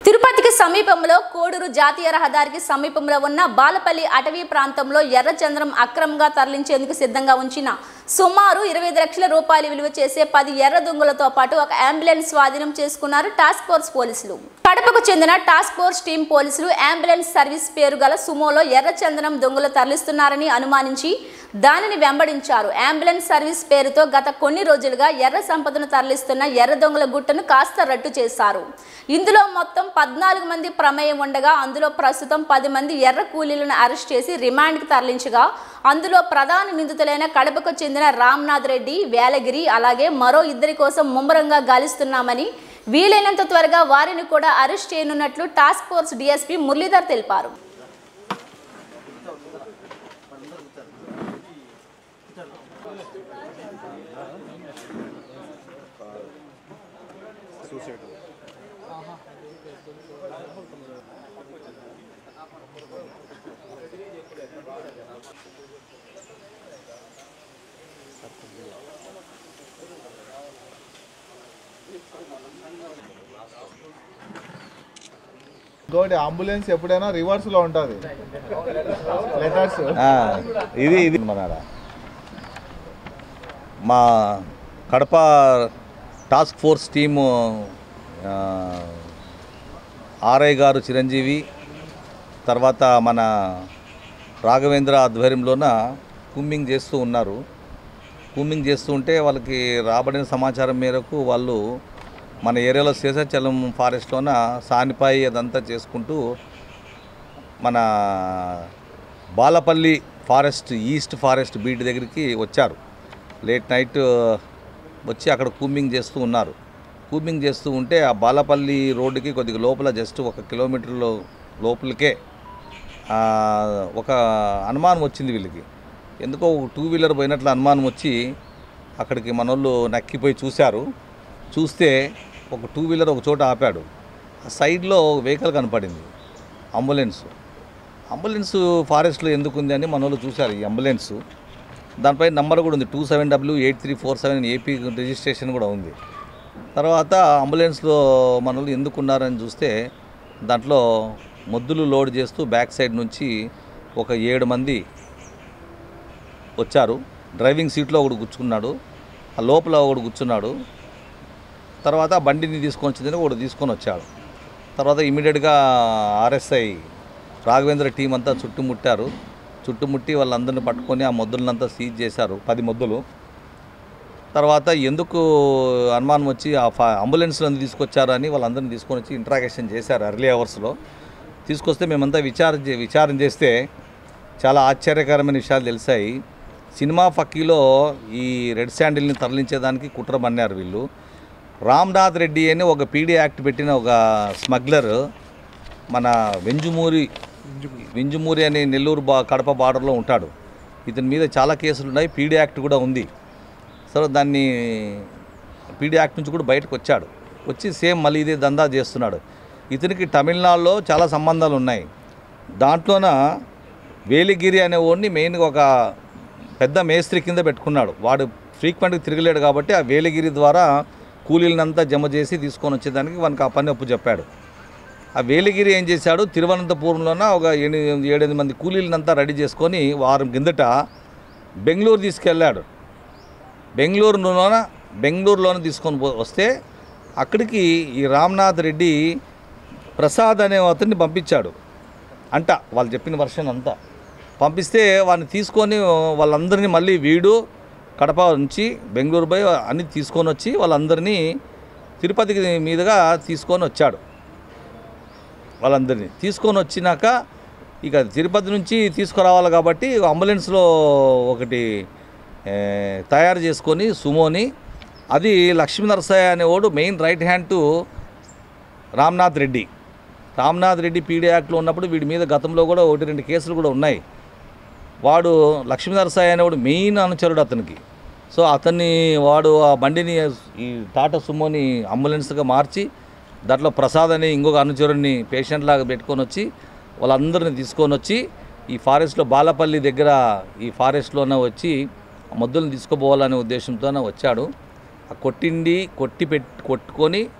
తిరుపతికి సమీపంలో కోడూరు జాతీయ రహదారికి సమీపంలో ఉన్న బాలపల్లి అటవీ ప్రాంతంలో ఎర్రచంద్రం అక్రమంగా తరలించేందుకు సిద్ధంగా ఉంచిన సుమారు ఇరవై ఐదు లక్షల రూపాయలు విలువ చేసే పది ఎర్ర దొంగలతో పాటు ఒక అంబులెన్స్ స్వాధీనం చేసుకున్నారు టాస్క్ ఫోర్స్ పోలీసులు కడపకు చెందిన టాస్క్ ఫోర్స్ టీం పోలీసులు అంబులెన్స్ సర్వీస్ పేరు గల సుమోలో ఎర్రచందనం దొంగలు తరలిస్తున్నారని అనుమానించి దానిని వెంబడించారు అంబులెన్స్ సర్వీస్ పేరుతో గత కొన్ని రోజులుగా ఎర్ర సంపదను తరలిస్తున్న ఎర్ర దొంగల గుట్టను కాస్త రట్టు చేశారు ఇందులో మొత్తం పద్నాలుగు మంది ప్రమేయం ఉండగా అందులో ప్రస్తుతం పది మంది ఎర్ర కూలీలను అరెస్ట్ చేసి రిమాండ్కి తరలించగా అందులో ప్రధాన నిందితులైన కడపకు చెందిన రామ్నాథ్ రెడ్డి వేలగిరి అలాగే మరో ఇద్దరి కోసం ముమ్మరంగా గాలిస్తున్నామని వీలైనంత త్వరగా వారిని కూడా అరెస్ట్ చేయనున్నట్లు టాస్క్ ఫోర్స్ డీఎస్పీ మురళీధర్ తెలిపారు ఇంకోటి అంబులెన్స్ ఎప్పుడైనా రివర్స్ లో ఉంటుంది లెటర్స్ ఆ, ఇది ఇది మన మా కడప టాస్క్ ఫోర్స్ టీము ఆ, ఆర్ఐ గారు చిరంజీవి తర్వాత మన రాఘవేంద్ర ఆధ్వర్యంలోన కుమ్మింగ్ చేస్తూ ఉన్నారు కుమ్మింగ్ చేస్తూ ఉంటే వాళ్ళకి రాబడిన సమాచారం మేరకు వాళ్ళు మన ఏరియాలో శేషాచలం ఫారెస్ట్లోన సానిపాయి అదంతా చేసుకుంటూ మన Balapalli forest east forest beat దగ్గరికి వచ్చారు లేట్ నైట్ వచ్చి అక్కడ కూమింగ్ చేస్తూ ఉన్నారు కూమింగ్ చేస్తూ ఉంటే ఆ బాలపల్లి రోడ్డుకి కొద్దిగా లోపల జస్ట్ ఒక కిలోమీటర్లో లోపలికే ఆ, ఒక అనుమానం వచ్చింది వీళ్ళకి ఎందుకో ఒక టూ వీలర్ పోయినట్లు అనుమానం వచ్చి అక్కడికి మనోళ్ళు నక్కిపోయి చూశారు చూస్తే ఒక టూ వీలర్ ఒక చోట ఆపాడు ఆ సైడ్లో వెహికల్ కనపడింది అంబులెన్స్ అంబులెన్స్ ఫారెస్ట్లో ఎందుకు ఉంది అని మనోళ్ళు చూశారు ఈ అంబులెన్స్ దానిపై నంబర్ కూడా ఉంది two seven W eight three four seven AP registration కూడా ఉంది తర్వాత అంబులెన్స్లో మనోళ్ళు ఎందుకు ఉన్నారని చూస్తే దాంట్లో మొద్దులు లోడ్ చేస్తూ బ్యాక్ సైడ్ నుంచి ఒక ఏడు మంది వచ్చారు డ్రైవింగ్ సీట్లో ఒకడు కూర్చున్నాడు ఆ లోపల ఒకడు కూర్చున్నాడు తర్వాత ఆ బండిని తీసుకొని వచ్చిందని ఒకడు తీసుకొని వచ్చాడు తర్వాత ఇమీడియట్గా ఆర్ఎస్ఐ రాఘవేంద్ర టీం అంతా చుట్టుముట్టారు చుట్టుముట్టి వాళ్ళందరిని పట్టుకొని ఆ మొద్దులంతా సీజ్ చేశారు పది మొద్దులు తర్వాత ఎందుకు అనుమానం వచ్చి ఆ ఫా అంబులెన్స్లో తీసుకొచ్చారు అని వాళ్ళందరిని తీసుకొని వచ్చి ఇంట్రాగేషన్ చేశారు ఎర్లీ అవర్స్లో తీసుకొస్తే మేమంతా విచారణ చే- విచారణ చేస్తే చాలా ఆశ్చర్యకరమైన విషయాలు తెలిసాయి సినిమా ఫక్కీలో ఈ రెడ్ శాండిల్ని తరలించేదానికి కుట్ర పన్నారు వీళ్ళు రామ్నాథ్ రెడ్డి అని ఒక పీడీ యాక్ట్ పెట్టిన ఒక స్మగ్లర్ మన వెంజుమూరి వెంజుమూరి అనే నెల్లూరు బా కడప బార్డర్లో ఉంటాడు ఇతని మీద చాలా కేసులు ఉన్నాయి పీడీ యాక్ట్ కూడా ఉంది సరే దాన్ని పీడీ యాక్ట్ నుంచి కూడా బయటకు వచ్చాడు వచ్చి సేమ్ మళ్ళీ ఇదే దందా చేస్తున్నాడు ఇతనికి తమిళనాడులో చాలా సంబంధాలు ఉన్నాయి దాంట్లోన వేలిగిరి అనే వాడిని మెయిన్గా ఒక పెద్ద మేస్త్రి కింద పెట్టుకున్నాడు వాడు ఫ్రీక్వెంట్గా తిరగలేడు కాబట్టి ఆ వేలిగిరి ద్వారా కూలీలనంతా జమ చేసి తీసుకొని వచ్చేదానికి వానికి ఆ పని అప్పు చెప్పాడు ఆ వేలిగిరి ఏం చేశాడు తిరువనంతపురంలోన ఒక ఎనిమిది ఏడెనిమిది మంది కూలీలనంతా రెడీ చేసుకొని వారం కిందట బెంగళూరు తీసుకెళ్ళాడు బెంగళూరులోన బెంగళూరులోనే తీసుకొని పో- వస్తే అక్కడికి ఈ రామ్నాథ్ రెడ్డి ప్రసాద్ అనే అతన్ని పంపించాడు అంట వాళ్ళు చెప్పిన వర్షన్ అంతా పంపిస్తే వాడిని తీసుకొని వాళ్ళందరినీ మళ్ళీ వీడు కడప నుంచి బెంగళూరు పోయి అన్ని తీసుకొని వచ్చి వాళ్ళందరినీ తిరుపతికి మీదుగా తీసుకొని వచ్చాడు వాళ్ళందరినీ తీసుకొని వచ్చినాక ఇక తిరుపతి నుంచి తీసుకురావాలి కాబట్టి అంబులెన్స్లో ఒకటి ఏ, తయారు చేసుకొని సుమోని అది లక్ష్మీ నరసయ్య అనేవాడు main right hand to Ramnath Reddy Ramnath Reddy PD యాక్ట్లో ఉన్నప్పుడు వీడి మీద గతంలో కూడా ఒకటి రెండు కేసులు కూడా ఉన్నాయి వాడు లక్ష్మీ నరసాయి అనేవాడు మెయిన్ అనుచరుడు అతనికి సో అతన్ని వాడు ఆ బండిని ఈ టాటా సుమోని అంబులెన్స్గా మార్చి దాంట్లో ప్రసాద్ అని ఇంకొక అనుచరుడిని పేషెంట్ లాగా పెట్టుకొని వచ్చి వాళ్ళందరిని తీసుకొని వచ్చి ఈ ఫారెస్ట్లో బాలపల్లి దగ్గర ఈ ఫారెస్ట్లోనే వచ్చి ఆ మొద్దులను తీసుకుపోవాలనే ఉద్దేశంతోనే వచ్చాడు ఆ కొట్టిండి కొట్టి పెట్టి కొట్టుకొని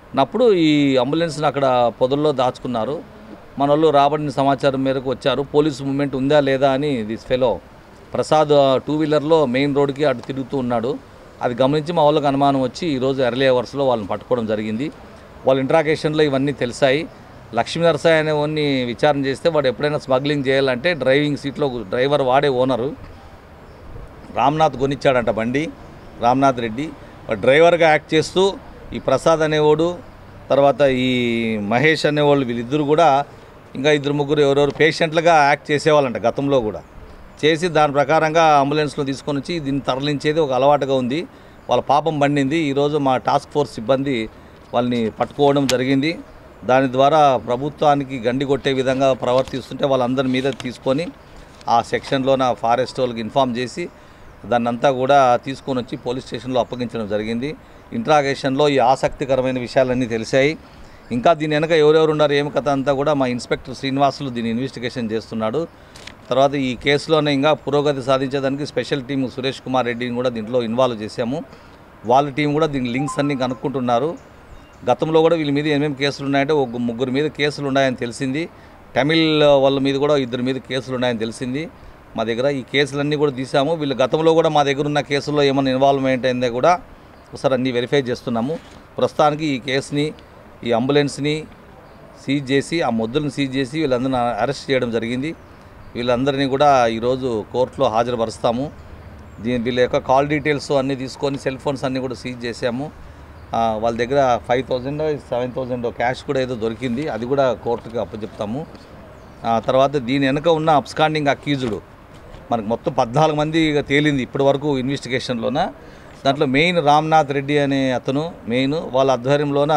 నప్పుడు ఈ అంబులెన్స్ని అక్కడ పొదల్లో దాచుకున్నారు మన వాళ్ళు రాబడిన సమాచారం మేరకు వచ్చారు పోలీసు మూమెంట్ ఉందా లేదా అని దిస్ ఫెలో ప్రసాద్ టూ వీలర్లో మెయిన్ రోడ్కి అటు తిరుగుతూ ఉన్నాడు అది గమనించి మా వాళ్ళకి అనుమానం వచ్చి ఈరోజు ఎర్లీ అవర్స్లో వాళ్ళని పట్టుకోవడం జరిగింది వాళ్ళ ఇంట్రాగేషన్లో ఇవన్నీ తెలిసాయి లక్ష్మీ నరసాయి అనే వాడిని విచారణ చేస్తే వాడు ఎప్పుడైనా స్మగ్లింగ్ చేయాలంటే డ్రైవింగ్ సీట్లో డ్రైవర్ వాడే ఓనరు రామ్నాథ్ కొనిచ్చాడంట బండి రామ్నాథ్ రెడ్డి వాడు డ్రైవర్గా యాక్ట్ చేస్తూ ఈ ప్రసాద్ అనేవాడు తర్వాత ఈ మహేష్ అనేవాళ్ళు వీళ్ళిద్దరు కూడా ఇంకా ఇద్దరు ముగ్గురు ఎవరెవరు పేషెంట్లుగా యాక్ట్ చేసేవాళ్ళంట గతంలో కూడా చేసి దాని ప్రకారంగా అంబులెన్స్లో తీసుకొని వచ్చి దీన్ని తరలించేది ఒక అలవాటుగా ఉంది వాళ్ళ పాపం పండింది ఈరోజు మా టాస్క్ ఫోర్స్ సిబ్బంది వాళ్ళని పట్టుకోవడం జరిగింది దాని ద్వారా ప్రభుత్వానికి గండి కొట్టే విధంగా ప్రవర్తిస్తుంటే వాళ్ళందరి మీద తీసుకొని ఆ సెక్షన్లోన ఫారెస్ట్ వాళ్ళకి ఇన్ఫామ్ చేసి దాన్ని అంతా కూడా తీసుకొని వచ్చి పోలీస్ స్టేషన్లో అప్పగించడం జరిగింది ఇంట్రాగేషన్లో ఈ ఆసక్తికరమైన విషయాలన్నీ తెలిసాయి ఇంకా దీని వెనక ఎవరెవరు ఉన్నారు ఏమి కథ అంతా కూడా మా ఇన్స్పెక్టర్ శ్రీనివాసులు దీన్ని ఇన్వెస్టిగేషన్ చేస్తున్నాడు తర్వాత ఈ కేసులోనే ఇంకా పురోగతి సాధించేదానికి స్పెషల్ టీం సురేష్ కుమార్ రెడ్డిని కూడా దీంట్లో ఇన్వాల్వ్ చేశాము వాళ్ళ టీం కూడా దీని లింక్స్ అన్నీ కనుక్కుంటున్నారు గతంలో కూడా వీళ్ళ మీద ఏమేమి కేసులు ఉన్నాయంటే ఒక ముగ్గురు మీద కేసులు ఉన్నాయని తెలిసింది తమిళ్ వాళ్ళ మీద కూడా ఇద్దరి మీద కేసులు ఉన్నాయని తెలిసింది మా దగ్గర ఈ కేసులన్నీ కూడా తీసాము వీళ్ళు గతంలో కూడా మా దగ్గర ఉన్న కేసుల్లో ఏమైనా ఇన్వాల్వ్మెంట్ అయిందో కూడా ఒకసారి అన్నీ వెరిఫై చేస్తున్నాము ప్రస్తుతానికి ఈ కేసుని ఈ అంబులెన్స్ని సీజ్ చేసి ఆ మొద్దులను సీజ్ చేసి వీళ్ళందరిని అరెస్ట్ చేయడం జరిగింది వీళ్ళందరినీ కూడా ఈరోజు కోర్టులో హాజరుపరుస్తాము దీని వీళ్ళ యొక్క కాల్ డీటెయిల్స్ అన్నీ తీసుకొని సెల్ ఫోన్స్ అన్నీ కూడా సీజ్ చేసాము ఆ, వాళ్ళ దగ్గర five thousand seven thousand cash కూడా ఏదో దొరికింది అది కూడా కోర్టుకి అప్పచెప్తాము ఆ తర్వాత దీని వెనక ఉన్న అబ్స్కాండింగ్ అక్యూజుడు మనకు మొత్తం పద్నాలుగు మంది ఇక తేలింది ఇప్పటి వరకు ఇన్వెస్టిగేషన్లోన దాంట్లో మెయిన్ రామ్నాథ్ రెడ్డి అనే అతను మెయిన్ వాళ్ళ ఆధ్వర్యంలోన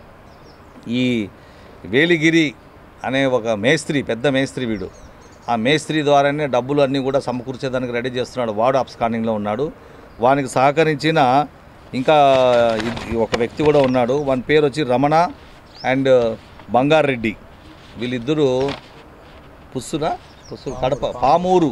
ఈ వేలిగిరి అనే ఒక మేస్త్రి పెద్ద మేస్త్రి వీడు ఆ మేస్త్రి ద్వారానే డబ్బులు అన్నీ కూడా సమకూర్చేదానికి రెడీ చేస్తున్నాడు వాడు అప్స్కాండింగ్లో ఉన్నాడు వానికి సహకరించిన ఇంకా ఇద్- ఒక వ్యక్తి కూడా ఉన్నాడు వాని పేరు వచ్చి రమణ అండ్ బంగారెడ్డి వీళ్ళిద్దరూ పుస్సున పుస్సు కడప పామూరు